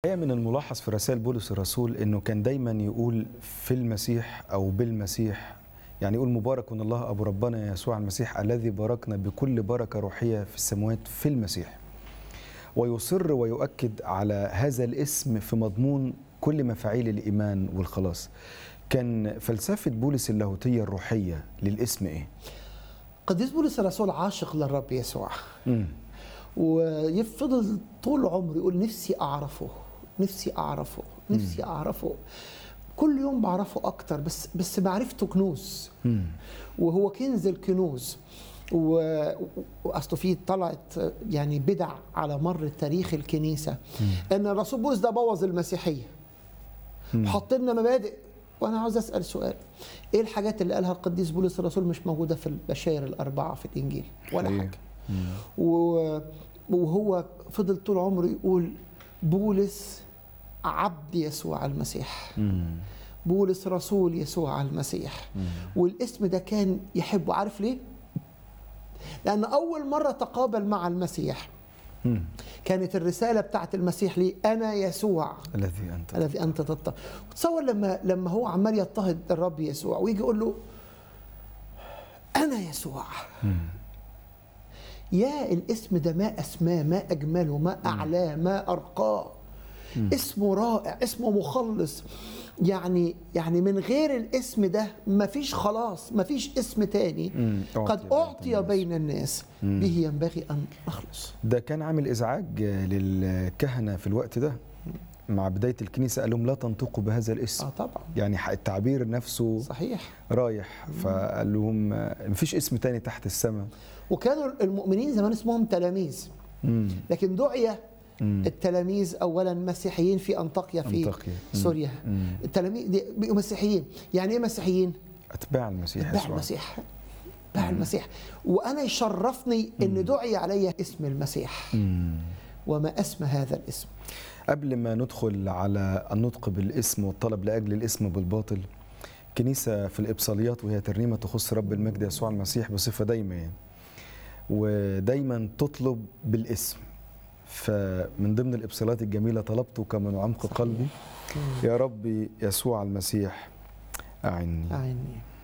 هي من الملاحظ في رسائل بولس الرسول انه كان دايما يقول في المسيح او بالمسيح يعني يقول مبارك الله ابو ربنا يسوع المسيح الذي باركنا بكل بركه روحيه في السماوات في المسيح ويصر ويؤكد على هذا الاسم في مضمون كل مفاعيل الايمان والخلاص كان فلسفه بولس اللاهوتيه الروحيه للاسم ايه قديس بولس الرسول عاشق للرب يسوع امم ويفضل طول عمره يقول نفسي اعرفه نفسي اعرفه نفسي اعرفه كل يوم بعرفه اكتر بس بس معرفته كنوز امم وهو كنز الكنوز و- واصله في طلعت يعني بدع على مر تاريخ الكنيسه ان الرسول بولس ده بوظ المسيحيه وحط لنا مبادئ وانا عاوز اسال سؤال ايه الحاجات اللي قالها القديس بولس الرسول مش موجوده في البشائر الاربعه في الانجيل ولا حقيقي. حاجه و- وهو فضل طول عمره يقول بولس عبد يسوع المسيح امم بولس رسول يسوع المسيح والاسم ده كان يحبه عارف ليه لأن أول مرة تقابل مع المسيح امم كانت الرسالة بتاعت المسيح ليه أنا يسوع الذي انت الذي أنت تضطهد تصور لما لما هو عمال يضطهد الرب يسوع ويجي يقول له أنا يسوع يا الاسم ده ما أسماه ما أجمله ما أعلاه ما أرقاه اسمه رائع اسمه مخلص يعني يعني من غير الاسم ده مفيش خلاص مفيش اسم تاني مم. قد أعطي بين الناس به ينبغي أن نخلص ده كان عامل ازعاج للكهنه في الوقت ده مع بدايه الكنيسه قال لهم لا تنطقوا بهذا الاسم اه طبعا يعني ح- التعبير نفسه صحيح رايح فقال لهم آه، مفيش اسم تاني تحت السماء وكانوا المؤمنين زمان اسمهم تلاميذ مم. لكن دعي مم. التلاميذ اولا مسيحيين في انطاكيا في أنطاكيا. مم. سوريا مم. التلاميذ دي بقوا مسيحيين يعني ايه مسيحيين اتباع المسيح اتباع يسوع المسيح اتباع المسيح وانا يشرفني ان دعي علي اسم المسيح مم. وما اسمى هذا الاسم قبل ما ندخل على النطق بالاسم والطلب لاجل الاسم بالباطل كنيسه في الابصاليات وهي ترنيمه تخص رب المجد يسوع المسيح بصفه دايمه يعني ودايما تطلب بالاسم فمن ضمن الابصالات الجميله طلبتك من عمق قلبي يا ربي يسوع المسيح اعني أعني